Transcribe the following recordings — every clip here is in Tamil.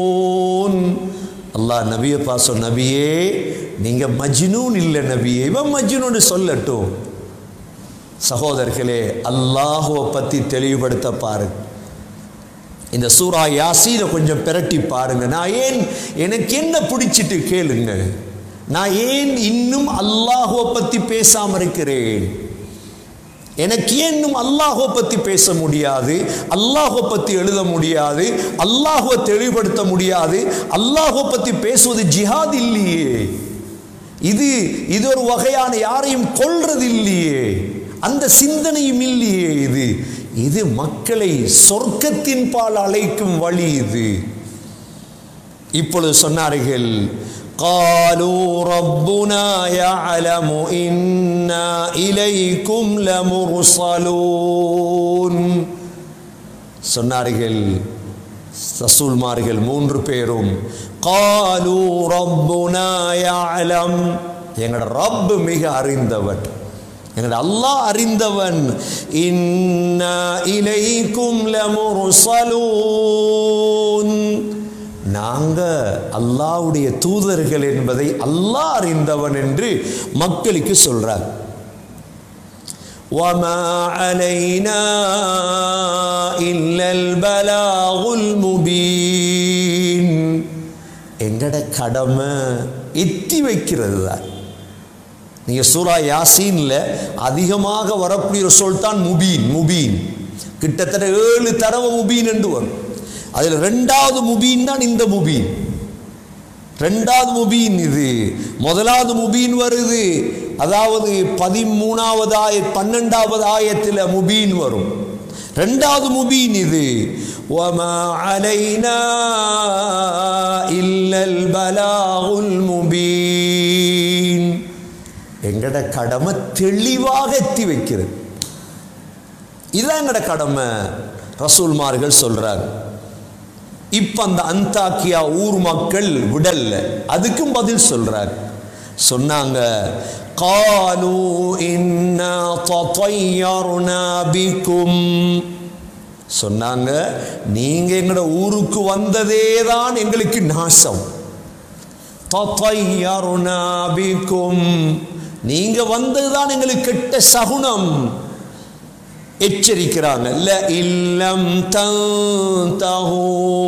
அல்லாஹ் நபியை பாசோ நபியே நீங்க மஜ்னூன் இல்லை நபியே இவன் மஜ்னூன்னு சொல்லட்டும் சகோதரர்களே அல்லாஹுவை பத்தி தெளிவுபடுத்த பாருங்க இந்த சூரா யாசீனை கொஞ்சம் பிரட்டி பாருங்க நான் ஏன் எனக்கு என்ன பிடிச்சிட்டு கேளுங்க நான் ஏன் இன்னும் அல்லாஹுவை பத்தி பேசாம இருக்கிறேன் எனக்கு ஏன் இன்னும் அல்லாஹுவை பத்தி பேச முடியாது அல்லாஹுவை பத்தி எழுத முடியாது அல்லாஹுவை தெளிவுபடுத்த முடியாது அல்லாஹுவை பத்தி பேசுவது ஜிஹாத் இல்லையே இது இது ஒரு வகையான யாரையும் கொல்றது இல்லையே அந்த சிந்தனையும் இல்லையே இது இது மக்களை சொர்க்கத்தின் பால் அழைக்கும் வழி இது இப்பொழுது சொன்னார்கள் قالوا ربنا يعلم إنا إليكم لمرسلون சொன்னார்கள் ரசூல்மார்கள் மூன்று பேரும் காலு ரப்புனா யாலம் எங்களோட ரப் மிக அறிந்தவன் எங்களோட அல்லாஹ் அறிந்தவன் இன்னா இலைக்கும் லமுர்சலூன் நாங்க அல்லாஹ்வுடைய தூதர்கள் என்பதை அல்லாஹ் அறிந்தவன் என்று மக்களுக்கு சொல்றார் وما علينا إلا البلاغ المبين எங்கட கடமை எத்தி வைக்கிறது தான் நீங்க சூரா யாசீன்ல அதிகமாக வரக்கூடிய ஒரு சொல் தான் முபீன் முபீன் கிட்டத்தட்ட ஏழு தடவை முபீன் என்று வரும் அதுல ரெண்டாவது முபீன் தான் இந்த முபீன் ரெண்டாவது முபீன் இது முதலாவது முபீன் வருது அதாவது பதிமூணாவது ஆய பன்னெண்டாவது ஆயத்தில் முபீன் வரும் ரெண்டாவது முபீன் இது وما علينا إلا البلاغ المبين எங்கட கடமை தெளிவாக எத்தி வைக்கிறது இதுதான் எங்கட கடமை ரசூல்மார்கள் சொல்றாங்க இப்ப அந்த அந்தாக்கியா ஊர் மக்கள் விடல்ல அதுக்கும் பதில் சொல்றார் சொன்னாங்க قالوا إنا تطيرنا بكم சொன்னாங்க நீங்க எங்களோட ஊருக்கு வந்ததே தான் எங்களுக்கு நாசம் தத்தையருனா பிக்கும் நீங்க வந்ததுதான் எங்களுக்கு கெட்ட சகுனம் எச்சரிக்கிறாங்க ல இல்லம் தந்தஹு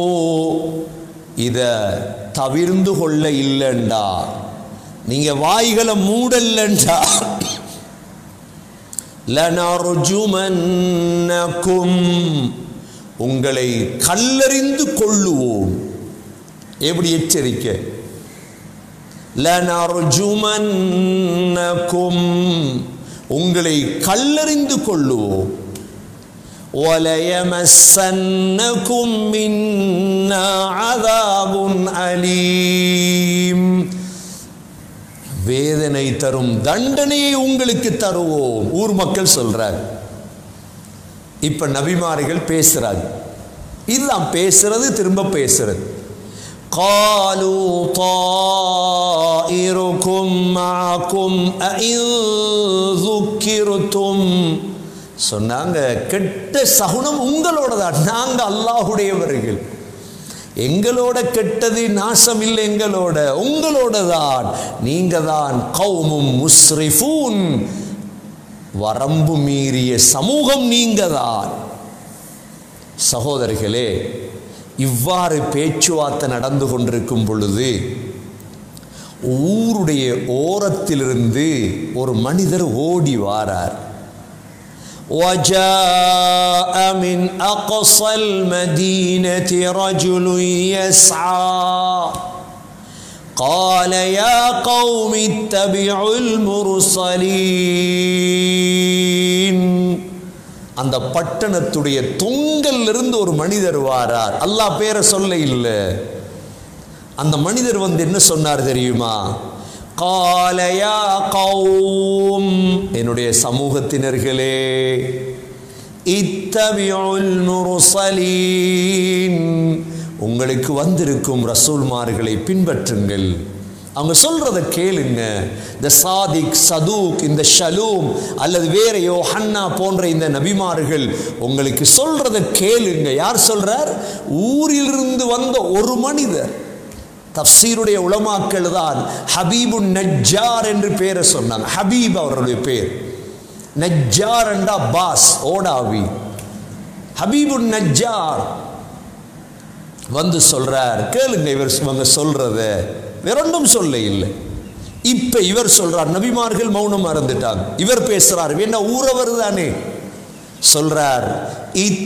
இத தவிர்ந்து கொள்ள இல்லைண்டா நீங்க வாய்களை மூடல்லண்டா லனர்ஜுமன்னக்கும் உங்களை கல்லறிந்து கொள்ளுவோம் எப்படி எச்சரிக்கை லனர்ஜுமன்னக்கும் உங்களை கல்லறிந்து கொள்ளுவோம் وَلَيَمَسَّنَّكُم مِّنَّا عَذَابٌ أَلِيمٌ வேதனை தரும் தண்டனையை உங்களுக்கு தருவோம் ஊர் மக்கள் சொல்றாங்க இப்ப நபிமார்கள் பேசுறாங்க இதுதான் பேசுறது திரும்ப பேசுறது قالوا طائركم معكم أئن ذكرتم சொன்னாங்க கெட்ட சகுனம் உங்களோட தான் நாங்க அல்லாஹுடையவர்கள் எங்களோட கெட்டது நாசம் இல்லை எங்களோட உங்களோட தான் நீங்க தான் கௌமும் முஸ்ரிஃபூன் வரம்பு மீறிய சமூகம் நீங்க தான் சகோதரிகளே இவ்வாறு பேச்சுவார்த்தை நடந்து கொண்டிருக்கும் பொழுது ஊருடைய ஓரத்திலிருந்து ஒரு மனிதர் ஓடி வாரார் وجاء من أقصى المدينة رجل يسعى قال يا قوم اتبعوا المرسلين அந்த பட்டணத்துடைய தொங்கல்ல இருந்து ஒரு மனிதர் வாரார் அல்லாஹ் பேரை சொல்ல இல்லை அந்த மனிதர் வந்து என்ன சொன்னார் தெரியுமா قال يا قوم என்னுடைய சமூகத்தினர்களே இத்தபியுல் முர்சலீன் உங்களுக்கு வந்திருக்கும் ரசூல்மார்களை பின்பற்றுங்கள் அவங்க சொல்றத கேளுங்க இந்த சாதிக் சதூக் இந்த ஷலூம் அல்லது வேற யோஹன்னா போன்ற இந்த நபிமார்கள் உங்களுக்கு சொல்றத கேளுங்க யார் சொல்றார் ஊரிலிருந்து வந்த ஒரு மனிதர் தப்சீருடைய உலமாக்கள் தான் ஹபீபு நஜ்ஜார் என்று பேரை சொன்னாங்க ஹபீப் அவருடைய பேர் நஜ்ஜார் என்றா பாஸ் ஓடாவி ஹபீபு நஜ்ஜார் வந்து சொல்றார் கேளுங்க இவர் இவங்க சொல்றத வேறொன்றும் சொல்ல இல்லை இப்ப இவர் சொல்றார் நபிமார்கள் மௌனம் மறந்துட்டாங்க இவர் பேசுறார் என்ன ஊரவர் தானே சொல்றார்